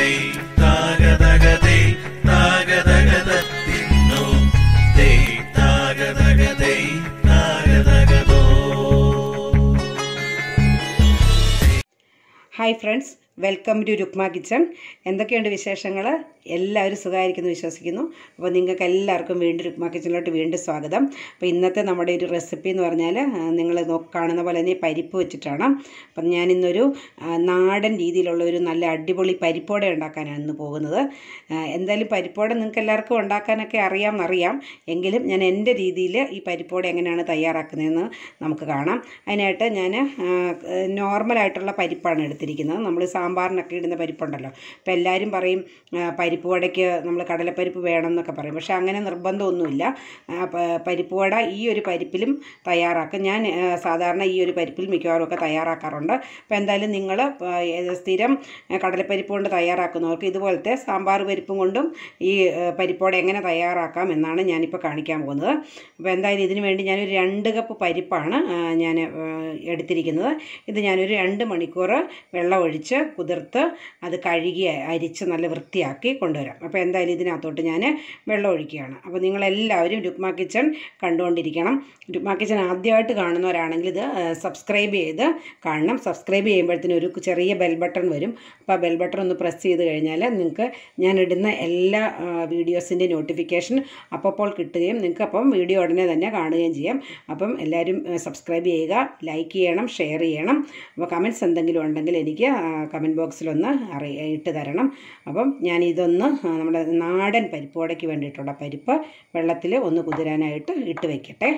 തേ താഗതഗതേ താഗതഗതത്തിന്നു തേ താഗതഗതേ താഗതഗതോ hi friends welcome to Rukma kitchen എന്തൊക്കെയുണ്ട് വിശേഷങ്ങൾ എല്ലാവരും സുഖമായിരിക്കുന്നു വിശ്വസിക്കുന്നു അപ്പോൾ നിങ്ങൾക്ക് എല്ലാവർക്കും വീണ്ടും രുക്മ കിച്ചണിലോട്ട് വീണ്ടും സ്വാഗതം അപ്പോൾ ഇന്നത്തെ നമ്മുടെ ഒരു റെസിപ്പി എന്ന് പറഞ്ഞാൽ നിങ്ങൾ കാണുന്ന പോലെ തന്നെ പരിപ്പ് വെച്ചിട്ടാണ് അപ്പം ഞാനിന്നൊരു ആ, നാടൻ രീതിയിലുള്ള ഒരു നല്ല അടിപൊളി പരിപ്പോട ഉണ്ടാക്കാനാണ് ഇന്ന് പോകുന്നത് ആ, എന്തായാലും പരിപ്പോട നിങ്ങൾക്ക് എല്ലാവർക്കും ഉണ്ടാക്കാനൊക്കെ അറിയാം അറിയാം എങ്കിലും ഞാൻ എൻ്റെ രീതിയിൽ ഈ പരിപ്പോട എങ്ങനെയാണ് തയ്യാറാക്കുന്നതെന്ന് നമുക്ക് കാണാം അതിനായിട്ട് ഞാൻ നോർമലായിട്ടുള്ള പരിപ്പാണ് എടുത്തിരിക്കുന്നത് നമ്മൾ സാമ്പാറിനൊക്കെ ഇടുന്ന പരിപ്പുണ്ടല്ലോ അപ്പോൾ എല്ലാവരും പറയും ആ, പരിപ്പ് വടയ്ക്ക് നമ്മൾ കടലപ്പരിപ്പ് വേണം എന്നൊക്കെ പറയും പക്ഷേ അങ്ങനെ നിർബന്ധമൊന്നുമില്ല ആ, പ- പരിപ്പ് വട ഈ ഒരു പരിപ്പിലും തയ്യാറാക്കും ഞാൻ ആ, സാധാരണ ഈ ഒരു പരിപ്പിൽ മിക്കവാറും ഒക്കെ തയ്യാറാക്കാറുണ്ട് അപ്പോൾ എന്തായാലും നിങ്ങൾ സ്ഥിരം ആ, കടലപ്പരിപ്പ് കൊണ്ട് തയ്യാറാക്കുന്നവർക്ക് ഇതുപോലത്തെ സാമ്പാർ പരിപ്പും കൊണ്ടും ഈ ആ, പരിപ്പോട എങ്ങനെ തയ്യാറാക്കാം എന്നാണ് ഞാനിപ്പോൾ കാണിക്കാൻ പോകുന്നത് അപ്പോൾ എന്തായാലും ഇതിന് വേണ്ടി ഞാനൊരു രണ്ട് കപ്പ് പരിപ്പാണ് ആ, ഞാൻ ആ, എടുത്തിരിക്കുന്നത് ഇത് ഞാനൊരു രണ്ട് മണിക്കൂർ വെള്ളം ഒഴിച്ച് കുതിർത്ത് അത് കഴുകി അരിച്ച് നല്ല വൃത്തിയാക്കി കൊണ്ടുവരാം അപ്പോൾ എന്തായാലും ഇതിനകത്തോട്ട് ഞാൻ വെള്ളം ഒഴിക്കുകയാണ് അപ്പോൾ നിങ്ങളെല്ലാവരും രുക്മ കിച്ചൺ കണ്ടുകൊണ്ടിരിക്കണം രുക്മ കിച്ചൺ ആദ്യമായിട്ട് കാണുന്നവരാണെങ്കിൽ ഇത് സബ്സ്ക്രൈബ് ചെയ്ത് കാണണം സബ്സ്ക്രൈബ് ചെയ്യുമ്പോഴത്തേനും ഒരു ചെറിയ ബെൽ ബട്ടൺ വരും അപ്പോൾ ആ ബെൽ ബട്ടൺ ഒന്ന് പ്രസ് ചെയ്ത് കഴിഞ്ഞാൽ നിങ്ങൾക്ക് ഞാൻ ഇടുന്ന എല്ലാ വീഡിയോസിൻ്റെ നോട്ടിഫിക്കേഷൻ അപ്പോൾ കിട്ടുകയും നിങ്ങൾക്ക് അപ്പം വീഡിയോ ഉടനെ തന്നെ കാണുകയും ചെയ്യാം അപ്പം എല്ലാവരും സബ്സ്ക്രൈബ് ചെയ്യുക ലൈക്ക് ചെയ്യണം ഷെയർ ചെയ്യണം അപ്പോൾ കമൻറ്റ്സ് എന്തെങ്കിലും ഉണ്ടെങ്കിൽ എനിക്ക് കമൻറ്റ് ബോക്സിലൊന്ന് അറി ഇട്ട് തരണം അപ്പം ഞാൻ ഇതൊന്ന് ആ, നമ്മുടെ നാടൻ പരിപ്പോടയ്ക്ക് വേണ്ടിയിട്ടുള്ള പരിപ്പ് വെള്ളത്തിൽ ഒന്ന് കുതിരാനായിട്ട് ഇട്ട് വയ്ക്കട്ടെ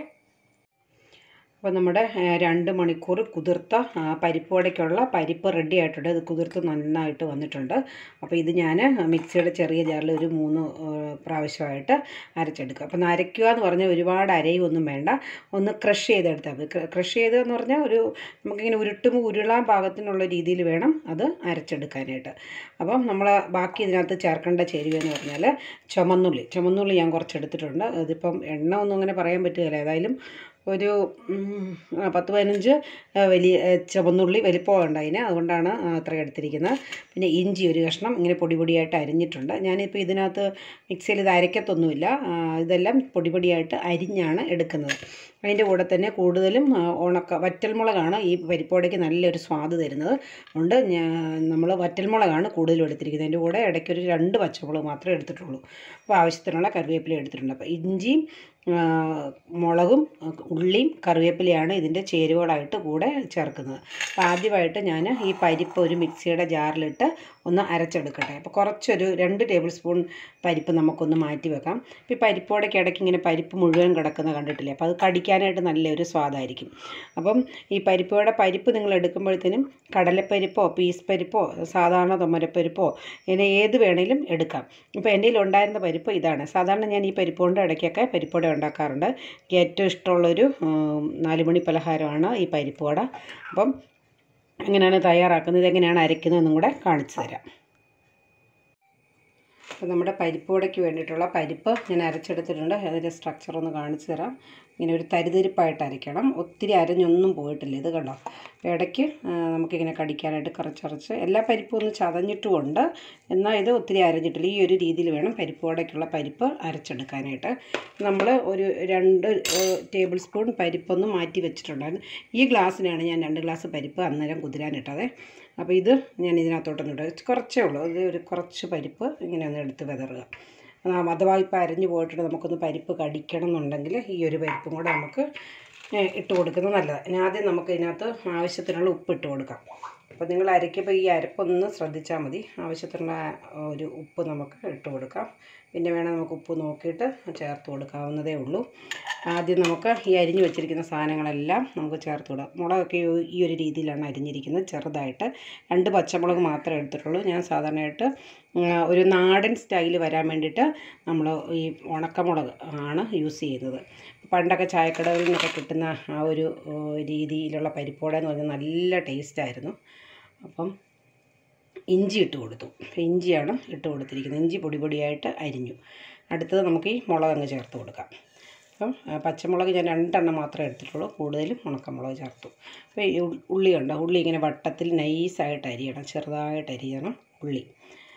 അപ്പോൾ നമ്മുടെ ആ, രണ്ട് മണിക്കൂർ കുതിർത്ത ആ, പരിപ്പ് വടയ്ക്കുള്ള പരിപ്പ് റെഡി ആയിട്ടുണ്ട് ഇത് കുതിർത്ത് നന്നായിട്ട് വന്നിട്ടുണ്ട് അപ്പോൾ ഇത് ഞാൻ മിക്സിയുടെ ചെറിയ ജാറിൽ ഒരു മൂന്ന് ആ, പ്രാവശ്യമായിട്ട് അരച്ചെടുക്കുക അപ്പോൾ അരയ്ക്കുക എന്ന് പറഞ്ഞാൽ ഒരുപാട് അരയൊന്നും വേണ്ട ഒന്ന് ക്രഷ് ചെയ്തെടുത്താൽ മതി ക്രഷ് ചെയ്തതെന്ന് പറഞ്ഞാൽ ഒരു നമുക്കിങ്ങനെ ഉരുട്ടുമ്പോൾ ഉരുളാൻ പാകത്തിനുള്ള രീതിയിൽ വേണം അത് അരച്ചെടുക്കാനായിട്ട് അപ്പം നമ്മൾ ബാക്കി ഇതിനകത്ത് ചേർക്കേണ്ട ചേരുവ എന്ന് പറഞ്ഞാൽ ചുമന്നുള്ളി ചുമന്നുള്ളി ഞാൻ കുറച്ച് എടുത്തിട്ടുണ്ട് അതിപ്പം എണ്ണ ഒന്നും അങ്ങനെ പറയാൻ പറ്റുകയില്ല ഏതായാലും ഒരു ഉം, ആ, പത്ത് പതിനഞ്ച് ആ, വലിയ ആ, ചുവന്നുള്ളി വലിപ്പമുണ്ട് അതിന് അതുകൊണ്ടാണ് ആ, അത്ര എടുത്തിരിക്കുന്നത് പിന്നെ ഇഞ്ചി ഒരു കഷ്ണം ഇങ്ങനെ പൊടി പൊടിയായിട്ട് അരിഞ്ഞിട്ടുണ്ട് ഞാനിപ്പോൾ ഇതിനകത്ത് മിക്സിയിൽ ഇത് അരയ്ക്കത്തൊന്നുമില്ല ആ, ഇതെല്ലാം പൊടി പൊടിയായിട്ട് അരിഞ്ഞാണ് എടുക്കുന്നത് അതിൻ്റെ കൂടെ തന്നെ കൂടുതലും ആ, ഉണക്ക വറ്റൽമുളകാണ് ഈ പരിപ്പോടയ്ക്ക് നല്ലൊരു സ്വാദ് തരുന്നത് അതുകൊണ്ട് നമ്മൾ വറ്റൽമുളകാണ് കൂടുതലും എടുത്തിരിക്കുന്നത് അതിൻ്റെ കൂടെ ഇടയ്ക്കൊരു രണ്ട് പച്ചമുളക് മാത്രമേ എടുത്തിട്ടുള്ളൂ അപ്പോൾ ആവശ്യത്തിനുള്ള കറിവേപ്പില എടുത്തിട്ടുണ്ട് അപ്പോൾ ഇഞ്ചിയും ആ, മുളകും ആ, ഉള്ളിയും കറിവേപ്പിലയാണ് ഇതിൻ്റെ ചേരുവകളായിട്ട് കൂടെ ചേർക്കുന്നത് അപ്പോൾ ആദ്യമായിട്ട് ഞാൻ ഈ പരിപ്പ് ഒരു മിക്സിയുടെ ജാറിലിട്ട് ഒന്ന് അരച്ചെടുക്കട്ടെ അപ്പോൾ കുറച്ചൊരു രണ്ട് ടേബിൾ സ്പൂൺ പരിപ്പ് നമുക്കൊന്ന് മാറ്റി വെക്കാം ഇപ്പോൾ ഈ പരിപ്പോടയ്ക്ക് ഇടയ്ക്ക് ഇങ്ങനെ പരിപ്പ് മുഴുവൻ കിടക്കുന്ന കണ്ടിട്ടില്ലേ അപ്പോൾ അത് കടിക്കാനായിട്ട് നല്ലൊരു സ്വാദായിരിക്കും അപ്പം ഈ പരിപ്പോടെ പരിപ്പ് നിങ്ങൾ എടുക്കുമ്പോഴത്തേനും കടലപ്പരിപ്പോ പീസ് പരിപ്പോ സാധാരണ തൊമ്മരപ്പരിപ്പോ ഇങ്ങനെ ഏത് വേണേലും എടുക്കാം ഇപ്പോൾ എൻ്റെ കയ്യിൽ ഉണ്ടായിരുന്ന പരിപ്പ് ഇതാണ് സാധാരണ ഞാൻ ഈ പരിപ്പ് കൊണ്ട് ഇടയ്ക്കൊക്കെ പരിപ്പോടെ ഉണ്ടാക്കാറുണ്ട് എനിക്ക് ഏറ്റവും ഇഷ്ടമുള്ളൊരു ഉം, നാലുമണി പലഹാരമാണ് ഈ പരിപ്പ് വട അപ്പം എങ്ങനെയാണ് തയ്യാറാക്കുന്നത് എങ്ങനെയാണ് അരയ്ക്കുന്നതെന്നും കൂടെ കാണിച്ചു തരാം അപ്പോൾ നമ്മുടെ പരിപ്പ് വടയ്ക്ക് വേണ്ടിയിട്ടുള്ള പരിപ്പ് ഞാൻ അരച്ചെടുത്തിട്ടുണ്ട് അതിൻ്റെ സ്ട്രക്ചർ ഒന്ന് കാണിച്ചു തരാം ഇങ്ങനെ ഒരു തരിതരിപ്പായിട്ട് അരയ്ക്കണം ഒത്തിരി അരഞ്ഞൊന്നും പോയിട്ടില്ല ഇത് കണ്ടോ അപ്പോൾ ഇടയ്ക്ക് ആ, നമുക്കിങ്ങനെ കടിക്കാനായിട്ട് കുറച്ചറച്ച് എല്ലാ പരിപ്പും ഒന്ന് ചതഞ്ഞിട്ടുമുണ്ട് എന്നാൽ ഇത് ഒത്തിരി അരഞ്ഞിട്ടില്ല ഈ ഒരു രീതിയിൽ വേണം പരിപ്പ് വടയ്ക്കുള്ള പരിപ്പ് അരച്ചെടുക്കാനായിട്ട് നമ്മൾ ഒരു രണ്ട് ടേബിൾ സ്പൂൺ പരിപ്പൊന്ന് മാറ്റി വെച്ചിട്ടുണ്ടായിരുന്നു ഈ ഗ്ലാസ്സിനാണ് ഞാൻ രണ്ട് ഗ്ലാസ് പരിപ്പ് അന്നേരം കുതിരാനിട്ടത് അപ്പോൾ ഇത് ഞാൻ ഇതിനകത്തോട്ടൊന്നും ഇടുക കുറച്ചേ ഉള്ളൂ ഇത് ഒരു കുറച്ച് പരിപ്പ് ഇങ്ങനെ ഒന്ന് എടുത്ത് വിതറുക ആ, അഥവാ ഇപ്പോൾ അരഞ്ഞു പോയിട്ട് നമുക്കൊന്ന് പരിപ്പ് കടിക്കണം എന്നുണ്ടെങ്കിൽ ഈ ഒരു പരിപ്പും കൂടെ നമുക്ക് ഏ, ഇട്ട് കൊടുക്കുന്നത് നല്ലതാണ് ഇനി ആദ്യം നമുക്ക് ഇതിനകത്ത് ആവശ്യത്തിനുള്ള ഉപ്പ് ഇട്ട് കൊടുക്കാം അപ്പോൾ നിങ്ങൾ അരയ്ക്കുമ്പോൾ ഈ അരപ്പൊന്ന് ശ്രദ്ധിച്ചാൽ മതി ആവശ്യത്തിനുള്ള ആ, ഒരു ഉപ്പ് നമുക്ക് ഇട്ട് കൊടുക്കാം പിന്നെ വേണം നമുക്ക് ഉപ്പ് നോക്കിയിട്ട് ചേർത്ത് കൊടുക്കാവുന്നതേ ഉള്ളൂ ആദ്യം നമുക്ക് ഈ അരിഞ്ഞു വെച്ചിരിക്കുന്ന സാധനങ്ങളെല്ലാം നമുക്ക് ചേർത്ത് കൊടുക്കാം മുളകൊക്കെ ഈ- ഈ ഒരു രീതിയിലാണ് അരിഞ്ഞിരിക്കുന്നത് ചെറുതായിട്ട് രണ്ട് പച്ചമുളക് മാത്രമേ എടുത്തിട്ടുള്ളൂ ഞാൻ സാധാരണയായിട്ട് ഉം, ഒരു നാടൻ സ്റ്റൈൽ വരാൻ വേണ്ടിയിട്ട് നമ്മൾ ഈ ഉണക്കമുളക് ആണ് യൂസ് ചെയ്യുന്നത് പണ്ടൊക്കെ ചായക്കടകളിൽ നിന്നൊക്കെ കിട്ടുന്ന ആ ഒരു ഏഹ്, രീതിയിലുള്ള പരിപ്പോട എന്ന് പറഞ്ഞാൽ നല്ല ടേസ്റ്റായിരുന്നു അപ്പം ഇഞ്ചി ഇട്ട് കൊടുത്തു അപ്പോൾ ഇഞ്ചിയാണ് ഇട്ട് കൊടുത്തിരിക്കുന്നത് ഇഞ്ചി പൊടി പൊടിയായിട്ട് അരിഞ്ഞു അടുത്തത് നമുക്ക് ഈ മുളക് അങ്ങ് ചേർത്ത് കൊടുക്കാം അപ്പം ആ, പച്ചമുളക് ഞാൻ രണ്ടെണ്ണം മാത്രമേ എടുത്തിട്ടുള്ളൂ കൂടുതലും ഉണക്കമുളക് ചേർത്തു അപ്പോൾ ഈ ഉ- ഉള്ളി ഉണ്ട് ഉള്ളി ഇങ്ങനെ വട്ടത്തിൽ നൈസായിട്ട് അരിയണം ചെറുതായിട്ട് അരിയണം ഉള്ളി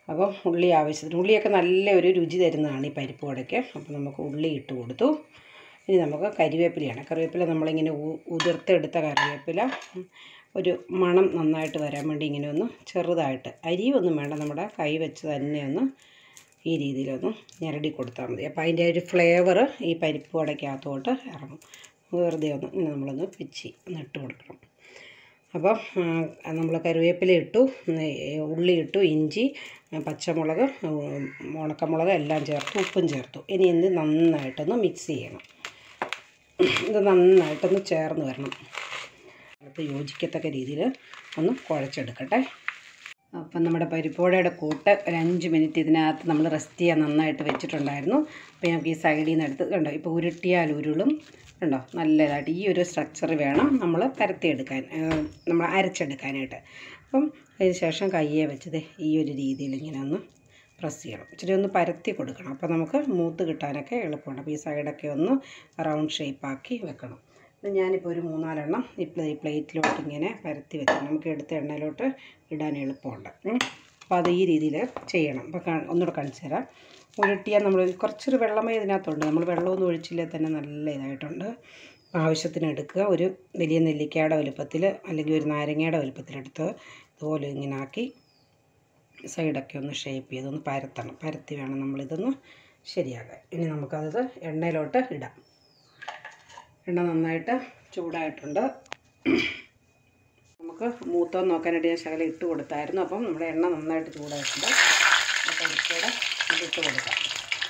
അപ്പം ഉള്ളി ആവശ്യത്തിന് ഉള്ളിയൊക്കെ നല്ല ഒരു രുചി തരുന്നതാണ് ഈ പരിപ്പ് വടയ്ക്ക് അപ്പോൾ നമുക്ക് ഉള്ളി ഇട്ട് കൊടുത്തു ഇനി നമുക്ക് കരിവേപ്പിലയാണ് കറിവേപ്പില നമ്മളിങ്ങനെ ഉ- ഉതിർത്തെടുത്ത കറിവേപ്പില ഉം, ഒരു മണം നന്നായിട്ട് വരാൻ വേണ്ടി ഇങ്ങനെ ഒന്ന് ചെറുതായിട്ട് അരിയൊന്നും വേണ്ട നമ്മുടെ കൈ വെച്ച് തന്നെ ഒന്ന് ഈ രീതിയിലൊന്ന് ഞെരടി കൊടുത്താൽ മതി അപ്പോൾ അതിൻ്റെ ഒരു ഫ്ലേവർ ഈ പരിപ്പ് വടയ്ക്കകത്തോട്ട് ഇറങ്ങും വെറുതെ ഒന്ന് ഇങ്ങനെ നമ്മളൊന്ന് പിച്ചി ഒന്ന് ഇട്ട് കൊടുക്കണം അപ്പോൾ നമ്മൾ കറിവേപ്പില ഇട്ടു ഉം, ഈ ഉള്ളി ഇട്ടു ഇഞ്ചി ഉം, പച്ചമുളക് ഉം, ഉണക്കമുളക് എല്ലാം ചേർത്തു ഉപ്പും ചേർത്തു ഇനി ഇത് നന്നായിട്ടൊന്ന് മിക്സ് ചെയ്യണം ഇത് നന്നായിട്ടൊന്ന് ചേർന്ന് വരണം അത് യോജിക്കത്തക്ക രീതിയിൽ ഒന്ന് കുഴച്ചെടുക്കട്ടെ അപ്പം നമ്മുടെ പരിപ്പോടയുടെ കൂട്ട് ഒരു അഞ്ച് മിനിറ്റ് ഇതിനകത്ത് നമ്മൾ റെസ്റ്റ് ചെയ്യാൻ നന്നായിട്ട് വെച്ചിട്ടുണ്ടായിരുന്നു അപ്പോൾ നമുക്ക് ഈ സൈഡിൽ നിന്ന് എടുത്ത് കണ്ടോ ഇപ്പോൾ ഉരുട്ടിയാൽ ഉരുളും കണ്ടോ നല്ലതായിട്ട് ഈ ഒരു സ്ട്രക്ചർ വേണം നമ്മൾ പരത്തിയെടുക്കാൻ ഏഹ്, നമ്മൾ അരച്ചെടുക്കാനായിട്ട് അപ്പം അതിന് ശേഷം കയ്യെ വെച്ചത് ഈ ഒരു രീതിയിൽ ഇങ്ങനെ ഒന്ന് പ്രസ് ചെയ്യണം ഇച്ചിരി ഒന്ന് പരത്തി കൊടുക്കണം അപ്പോൾ നമുക്ക് മൂത്ത് കിട്ടാനൊക്കെ എളുപ്പമുണ്ട് അപ്പോൾ ഈ സൈഡൊക്കെ ഒന്ന് റൗണ്ട് ഷേപ്പാക്കി വെക്കണം ഇത് ഞാനിപ്പോൾ ഒരു മൂന്നാലെണ്ണം ഈ പ്ലേ പ്ലേറ്റിലോട്ട് ഇങ്ങനെ പരത്തി വെച്ചു നമുക്ക് എടുത്ത എണ്ണയിലോട്ട് ഇടാൻ എളുപ്പമുണ്ട് ഉം. അപ്പോൾ അത് ഈ രീതിയിൽ ചെയ്യണം അപ്പോൾ കാ ഒന്നുകൂടെ കാണിച്ചു തരാം ഉരുട്ടിയാൽ നമ്മൾ കുറച്ചൊരു വെള്ളമേ ഇതിനകത്തുണ്ട് നമ്മൾ വെള്ളമൊന്നും ഒഴിച്ചില്ലേ തന്നെ നല്ല ഇതായിട്ടുണ്ട് അപ്പോൾ ആവശ്യത്തിന് എടുക്കുക ഒരു വലിയ നെല്ലിക്കയുടെ വലുപ്പത്തിൽ അല്ലെങ്കിൽ ഒരു നാരങ്ങയുടെ വലുപ്പത്തിലെടുത്ത് ഇതുപോലെ ഇങ്ങനെ ആക്കി സൈഡൊക്കെ ഒന്ന് ഷേപ്പ് ചെയ്ത് ഒന്ന് പരത്തണം പരത്തി വേണം നമ്മളിതൊന്ന് ശരിയാക്കാൻ ഇനി നമുക്കത് എണ്ണയിലോട്ട് ഇടാം എണ്ണ നന്നായിട്ട് ചൂടായിട്ടുണ്ട് നമുക്ക് മൂത്തോ നോക്കാനായിട്ട് ഞാൻ ശകലം ഇട്ട് കൊടുത്തായിരുന്നു അപ്പം നമ്മുടെ എണ്ണ നന്നായിട്ട് ചൂടായിട്ടുണ്ട് അപ്പോൾ പരിപ്പോടെ ഇതിട്ട് കൊടുക്കാം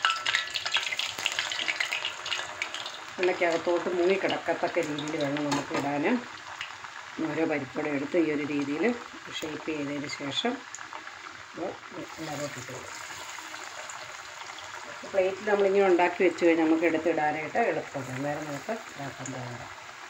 എണ്ണയ്ക്കകത്തോട്ട് മുങ്ങി കിടക്കത്തക്ക രീതിയിൽ വേണം നമുക്ക് ഇടാൻ ഓരോ പരിപ്പോടെ എടുത്ത് ഈ ഒരു രീതിയിൽ ഷേപ്പ് ചെയ്തതിന് ശേഷം എല്ലാവരും ഇട്ട് കൊടുക്കും പ്ലേറ്റിൽ നമ്മളിങ്ങനെ ഉണ്ടാക്കി വെച്ച് കഴിഞ്ഞാൽ നമുക്ക് എടുത്തിടാനായിട്ട് എളുപ്പമാണ് വേറെ നമുക്ക് ഇതാക്കാൻ പോകണ്ട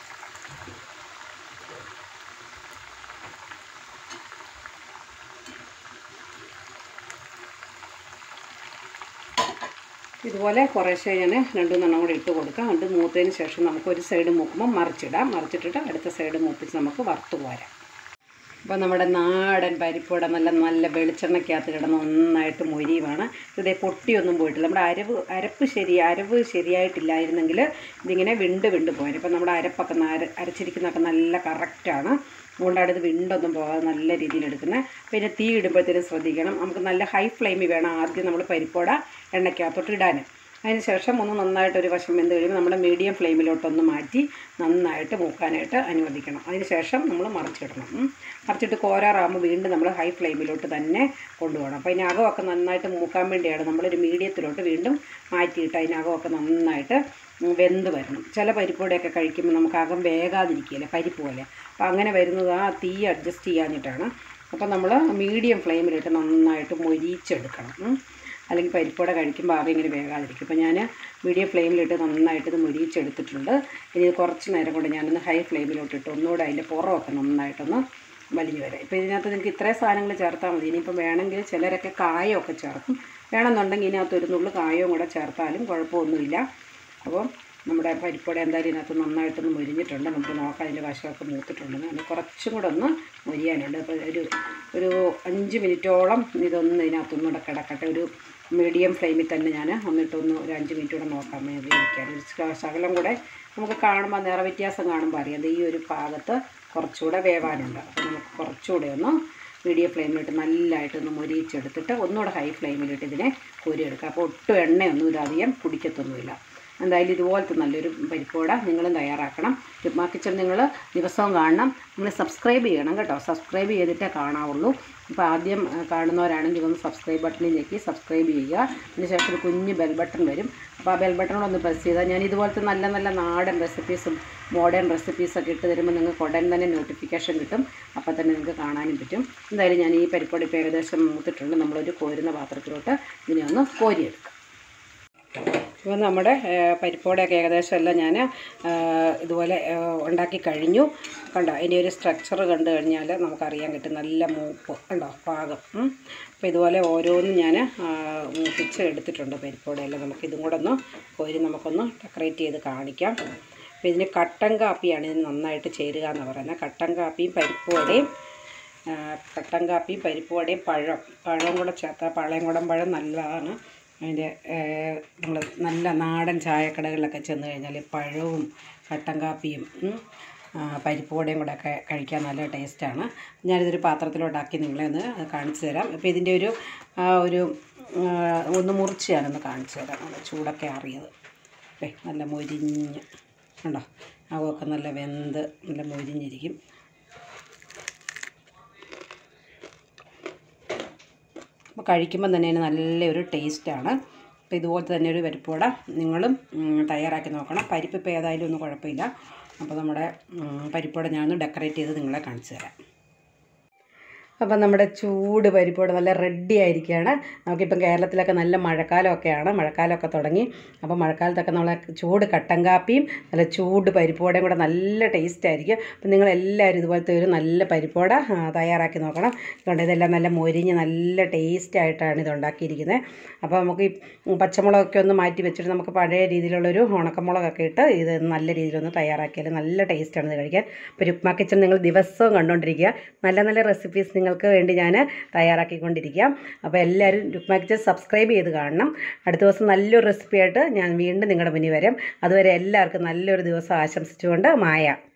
ഇതുപോലെ കുറേശ്ശെ ഞാൻ രണ്ടു മൂന്നെണ്ണം കൂടി ഇട്ട് കൊടുക്കാം എന്നിട്ട് മൂത്തതിന് ശേഷം നമുക്ക് ഒരു സൈഡ് മൂക്കുമ്പോൾ മറിച്ചിടാം മറിച്ചിട്ടിട്ട് അടുത്ത സൈഡ് മൂപ്പിച്ച് നമുക്ക് വറുത്ത് പോരാം അപ്പോൾ നമ്മുടെ നാടൻ പരിപ്പുവട നല്ല നല്ല വെളിച്ചെണ്ണയ്ക്കകത്ത് കിടന്ന് നന്നായിട്ട് മൊരിയുമാണ് ഇതേ പൊട്ടിയൊന്നും പോയിട്ടില്ല നമ്മുടെ അരവ് അരപ്പ് ശരി അരവ് ശരിയായിട്ടില്ലായിരുന്നെങ്കിൽ ഇതിങ്ങനെ വിണ്ട് വിണ്ട് പോകാൻ ഇപ്പം നമ്മുടെ അരപ്പൊക്കെ അര അരച്ചിരിക്കുന്നതൊക്കെ നല്ല കറക്റ്റാണ് അതുകൊണ്ടാണ് ഇത് വിണ്ടൊന്നും പോകാതെ നല്ല രീതിയിൽ എടുക്കുന്നത് പിന്നെ തീ ഇടുമ്പോഴത്തേനും ശ്രദ്ധിക്കണം നമുക്ക് നല്ല ഹൈ ഫ്ലെയിമിൽ വേണം ആദ്യം നമ്മൾ പരിപ്പുവട എണ്ണയ്ക്കകത്തോട്ട് ഇടാൻ അതിന് ശേഷം ഒന്ന് നന്നായിട്ട് ഒരു വശം വെന്ത് കഴിയുമ്പോൾ നമ്മൾ മീഡിയം ഫ്ലെയിമിലോട്ടൊന്ന് മാറ്റി നന്നായിട്ട് മൂക്കാനായിട്ട് അനുവദിക്കണം അതിന് ശേഷം നമ്മൾ മറിച്ചിടണം ഉം. മറിച്ചിട്ട് കോരാറാകുമ്പോൾ വീണ്ടും നമ്മൾ ഹൈ ഫ്ലെയിമിലോട്ട് തന്നെ കൊണ്ടുപോകണം അപ്പോൾ അതിനകമൊക്കെ നന്നായിട്ട് മൂക്കാൻ വേണ്ടിയാണ് നമ്മളൊരു മീഡിയത്തിലോട്ട് വീണ്ടും മാറ്റിയിട്ട് അതിനകമൊക്കെ നന്നായിട്ട് ഉം, വെന്ത് വരണം ചില പരിപ്പോടെയൊക്കെ കഴിക്കുമ്പോൾ നമുക്ക് അകം വേകാതിരിക്കുകയില്ല പരിപ്പ് പോലെ അപ്പോൾ അങ്ങനെ വരുന്നത് ആ തീ അഡ്ജസ്റ്റ് ചെയ്യാനിട്ടാണ് അപ്പോൾ നമ്മൾ മീഡിയം ഫ്ലെയിമിലിട്ട് നന്നായിട്ട് മൊരിച്ചെടുക്കണം ഉം. അല്ലെങ്കിൽ പരിപ്പോടെ കഴിക്കുമ്പോൾ ആകെ ഇങ്ങനെ വേകാതിരിക്കും അപ്പോൾ ഞാൻ മീഡിയം ഫ്ലെയിമിലിട്ട് നന്നായിട്ട് ഇത് മുരിച്ചെടുത്തിട്ടുണ്ട് ഇനി ഇത് കുറച്ച് നേരം കൊണ്ട് ഞാനൊന്ന് ഹൈ ഫ്ലെയിമിലോട്ടിട്ട് ഒന്നുകൂടെ അതിൻ്റെ പുറമൊക്കെ നന്നായിട്ടൊന്ന് വലിഞ്ഞു വരാം ഇപ്പോൾ ഇതിനകത്ത് നിങ്ങൾക്ക് ഇത്രയും സാധനങ്ങൾ ചേർത്താൽ മതി ഇനിയിപ്പോൾ വേണമെങ്കിൽ ചിലരൊക്കെ കായമൊക്കെ ചേർക്കും വേണമെന്നുണ്ടെങ്കിൽ ഇതിനകത്ത് ഒരു നുള്ളു കായവും കൂടെ ചേർത്താലും കുഴപ്പമൊന്നുമില്ല അപ്പോൾ നമ്മുടെ പരിപ്പോടെ എന്തായാലും ഇതിനകത്ത് നന്നായിട്ടൊന്ന് മുരിഞ്ഞിട്ടുണ്ട് നമുക്ക് നോക്കാം അതിൻ്റെ വശമൊക്കെ മൂത്തിട്ടുണ്ടെന്ന് അതിന് കുറച്ചും കൂടെ ഒന്ന് മുരിയാനുണ്ട് അപ്പോൾ ഒരു ഒരു അഞ്ച് മിനിറ്റോളം ഇതൊന്ന് ഇതിനകത്തൊന്നുകൂടെ കിടക്കട്ടെ ഒരു മീഡിയം ഫ്ലെയിമിൽ തന്നെ ഞാൻ ഒന്നിട്ടൊന്ന് ഒരു അഞ്ച് മിനിറ്റ് കൂടെ നോക്കാൻ വേണ്ടി ഇരിക്കാൻ ഒരു ശ- ശകലം കൂടെ നമുക്ക് കാണുമ്പോൾ നിറ വ്യത്യാസം കാണുമ്പോൾ അറിയാം ദേ ഈ ഒരു ഭാഗത്ത് കുറച്ചുകൂടെ വേവാനുണ്ട് അപ്പോൾ നമുക്ക് കുറച്ചുകൂടെ ഒന്ന് മീഡിയം ഫ്ലെയിമിലിട്ട് നല്ലതായിട്ടൊന്ന് മൊരിയിച്ചെടുത്തിട്ട് ഒന്നുകൂടെ ഹൈ ഫ്ലെയിമിലിട്ട് ഇതിനെ കോരിയെടുക്കുക അപ്പോൾ ഒട്ടും എണ്ണയൊന്നും ഇതധികം കുടിക്കത്തൊന്നുമില്ല എന്തായാലും ഇതുപോലത്തെ നല്ലൊരു പരിപ്പോട നിങ്ങളും തയ്യാറാക്കണം രുക്മാ കിച്ചൺ നിങ്ങൾ ദിവസവും കാണണം നിങ്ങൾ സബ്സ്ക്രൈബ് ചെയ്യണം കേട്ടോ സബ്സ്ക്രൈബ് ചെയ്തിട്ടേ കാണാവുള്ളൂ അപ്പോൾ ആദ്യം ആ, കാണുന്നവരാണെങ്കിൽ ഒന്ന് സബ്സ്ക്രൈബ് ബട്ടണിൽ ഞെക്കി സബ്സ്ക്രൈബ് ചെയ്യുക അതിന് ശേഷം ഒരു കുഞ്ഞ് ബെൽ ബട്ടൺ വരും അപ്പോൾ ആ ബെൽ ബട്ടണോടൊന്ന് പ്രസ് ചെയ്താൽ ഞാൻ ഇതുപോലത്തെ നല്ല നല്ല നാടൻ റെസിപ്പീസും മോഡേൺ റെസിപ്പീസൊക്കെ ഇട്ട് തരുമ്പോൾ നിങ്ങൾക്ക് ഉടൻ തന്നെ നോട്ടിഫിക്കേഷൻ കിട്ടും അപ്പോൾ തന്നെ നിങ്ങൾക്ക് കാണാനും പറ്റും എന്തായാലും ഞാൻ ഈ പരിപ്പൊടി ഇപ്പോൾ ഏകദേശം മൂത്തിട്ടുണ്ട് നമ്മളൊരു കോരുന്ന പാത്രത്തിലോട്ട് ഇതിനെ ഒന്ന് കോരിയെടുക്കാം ഇപ്പോൾ നമ്മുടെ പരിപ്പോടെയൊക്കെ ഏകദേശം എല്ലാം ഞാൻ ഇതുപോലെ ആ, ഉണ്ടാക്കി കഴിഞ്ഞു കണ്ടോ അതിൻ്റെ ഒരു സ്ട്രക്ചർ കണ്ടു കഴിഞ്ഞാൽ നമുക്കറിയാൻ കിട്ടും നല്ല മൂപ്പ് കണ്ടോ പാകം ഉം. അപ്പോൾ ഇതുപോലെ ഓരോന്നും ഞാൻ മൂപ്പിച്ച് എടുത്തിട്ടുണ്ട് പരിപ്പോടെയെല്ലാം നമുക്ക് ഇതും കൂടെ ഒന്ന് കോരി നമുക്കൊന്ന് ഡെക്കറേറ്റ് ചെയ്ത് കാണിക്കാം അപ്പോൾ ഇതിന് കട്ടൻ കാപ്പിയാണ് ഇതിന് നന്നായിട്ട് ചേരുക എന്ന് പറയുന്നത് കട്ടൻ കാപ്പിയും പരിപ്പോടെയും ആ, കട്ടൻ കാപ്പി പരിപ്പ് വടയും പഴം പഴവും കൂടെ ചേർത്ത പാളയംകുടം പഴം നല്ലതാണ് അതിൻ്റെ നമ്മൾ നല്ല നാടൻ ചായക്കടകളിലൊക്കെ ചെന്ന് കഴിഞ്ഞാൽ പഴവും കട്ടൻ കാപ്പിയും ഉം, ആ, പരിപ്പ് വടയും കൂടെ ഒക്കെ കഴിക്കാൻ നല്ല ടേസ്റ്റാണ് ഞാനിതൊരു പാത്രത്തിലോട്ടാക്കി നിങ്ങളെ ഒന്ന് കാണിച്ചു തരാം അപ്പോൾ ഇതിൻ്റെ ഒരു ആ ഒരു ആ, ഒന്ന് മുറിച്ച് ഞാനൊന്ന് കാണിച്ചു തരാം നല്ല ചൂടൊക്കെ അറിയത് ഏ നല്ല മൊരിഞ്ഞ് കണ്ടോ അകമൊക്കെ നല്ല വെന്ത് നല്ല മൊരിഞ്ഞിരിക്കും അപ്പോൾ കഴിക്കുമ്പം തന്നെ അതിന് നല്ലൊരു ടേസ്റ്റാണ് അപ്പോൾ ഇതുപോലത്തെ തന്നെ ഒരു പരിപ്പുവട നിങ്ങളും ഉം, തയ്യാറാക്കി നോക്കണം പരിപ്പ് ഇപ്പോൾ ഏതായാലും ഒന്നും കുഴപ്പമില്ല അപ്പോൾ നമ്മുടെ ഉം, പരിപ്പുവട ഞാനൊന്ന് ഡെക്കറേറ്റ് ചെയ്ത് നിങ്ങളെ കാണിച്ചു തരാം അപ്പം നമ്മുടെ ചൂട് പരിപ്പോട് നല്ല റെഡി ആയിരിക്കുകയാണ് നമുക്കിപ്പം കേരളത്തിലൊക്കെ നല്ല മഴക്കാലമൊക്കെയാണ് മഴക്കാലമൊക്കെ തുടങ്ങി അപ്പോൾ മഴക്കാലത്തൊക്കെ നമ്മളെ ചൂട് കട്ടൻ കാപ്പിയും നല്ല ചൂട് പരിപ്പോടയും കൂടെ നല്ല ടേസ്റ്റ് ആയിരിക്കും അപ്പം നിങ്ങളെല്ലാവരും ഇതുപോലത്തെ ഒരു നല്ല പരിപ്പോട ആ, തയ്യാറാക്കി നോക്കണം അതുകൊണ്ട് ഇതെല്ലാം നല്ല മൊരിഞ്ഞ് നല്ല ടേസ്റ്റ് ആയിട്ടാണ് ഇത് ഉണ്ടാക്കിയിരിക്കുന്നത് അപ്പോൾ നമുക്ക് ഈ പച്ചമുളകൊക്കെ ഒന്ന് മാറ്റി വെച്ചിട്ട് നമുക്ക് പഴയ രീതിയിലുള്ളൊരു ഉണക്കമുളകൊക്കെ ഇട്ട് ഇത് നല്ല രീതിയിലൊന്ന് തയ്യാറാക്കിയാൽ നല്ല ടേസ്റ്റാണ് ഇത് കഴിക്കാൻ ഇപ്പോൾ രുക്മ കിച്ചൺ നിങ്ങൾ ദിവസവും കണ്ടുകൊണ്ടിരിക്കുക നല്ല നല്ല റെസിപ്പീസ് നിങ്ങൾക്ക് വേണ്ടി ഞാൻ തയ്യാറാക്കിക്കൊണ്ടിരിക്കാം അപ്പോൾ എല്ലാവരും രുക്മ കിച്ചൺ സബ്സ്ക്രൈബ് ചെയ്ത് കാണണം അടുത്ത ദിവസം നല്ലൊരു റെസിപ്പിയായിട്ട് ഞാൻ വീണ്ടും നിങ്ങളുടെ മുന്നിൽ വരും അതുവരെ എല്ലാവർക്കും നല്ലൊരു ദിവസം ആശംസിച്ചുകൊണ്ട് മായ